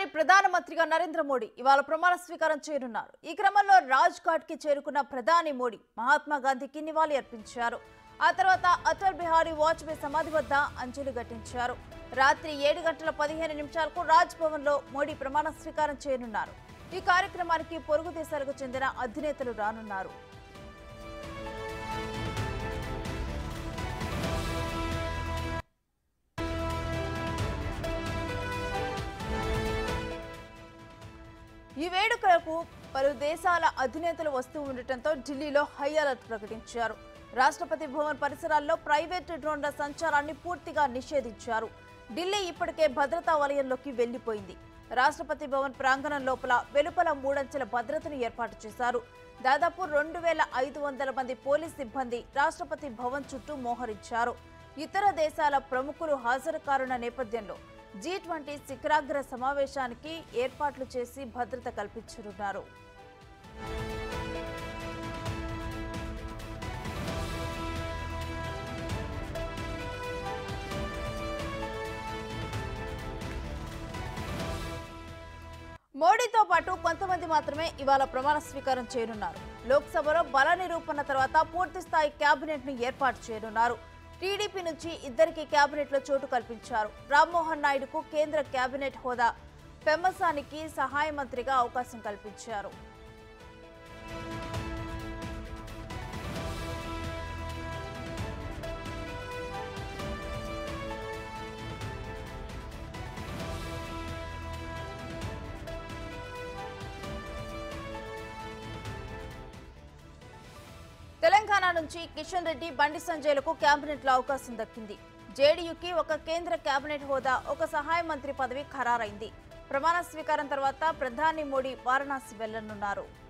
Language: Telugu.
ప్రధానమంత్రిగా నరేంద్ర మోడీ ఇవాళ ప్రమాణ స్వీకారం చేయనున్నారు ఈ క్రమంలో రాజ్ ఘాట్ కి చేరుకున్న ప్రధాని మోడీ మహాత్మా గాంధీకి నివాళి అర్పించారు ఆ తర్వాత అటల్ బిహారీ వాజ్పేయి సమాధి వద్ద అంజలి ఘటించారు రాత్రి ఏడు గంటల పదిహేను నిమిషాలకు రాజ్ భవన్ లో మోడీ ప్రమాణ స్వీకారం చేయనున్నారు ఈ కార్యక్రమానికి పొరుగు దేశాలకు చెందిన అధినేతలు రానున్నారు ఈ వేడుకలకు పలు దేశాల అధినేతలు వస్తూ ఉండటంతో ఢిల్లీలో హై అలర్ట్ ప్రకటించారు రాష్ట్రపతి భవన్ పరిసరాల్లో ప్రైవేటు డ్రోన్ల సంచారాన్ని పూర్తిగా నిషేధించారు ఢిల్లీ ఇప్పటికే భద్రతా వలయంలోకి వెళ్లిపోయింది రాష్ట్రపతి భవన్ ప్రాంగణం లోపల వెలుపల మూడంచెల భద్రతను ఏర్పాటు చేశారు దాదాపు రెండు వేల ఐదు వందల మంది పోలీస్ సిబ్బంది రాష్ట్రపతి భవన్ చుట్టూ మోహరించారు ఇతర దేశాల ప్రముఖులు హాజరు కానున్న నేపథ్యంలో జీ ట్వంటీ శిఖరాగ్ర సమావేశానికి ఏర్పాట్లు చేసి భద్రత కల్పించనున్నారు మోడీతో పాటు కొంతమంది మాత్రమే ఇవాళ ప్రమాణ స్వీకారం చేయనున్నారు లోక్సభలో బల నిరూపణ తర్వాత పూర్తి స్థాయి కేబినెట్ ను ఏర్పాటు చేయనున్నారు టీడీపీ నుంచి ఇద్దరికి కేబినెట్ లో చోటు కల్పించారు రామ్మోహన్ నాయుడుకు కేంద్ర కేబినెట్ హోదా పెమ్మసానికి సహాయ మంత్రిగా అవకాశం కల్పించారు తెలంగాణ నుంచి కిషన్ రెడ్డి బండి సంజయ్లకు కేబినెట్ లో అవకాశం దక్కింది జేడీయూకి ఒక కేంద్ర కేబినెట్ హోదా ఒక సహాయ మంత్రి పదవి ఖరారైంది ప్రమాణ స్వీకారం తర్వాత ప్రధాని మోడీ వారణాసి వెళ్లనున్నారు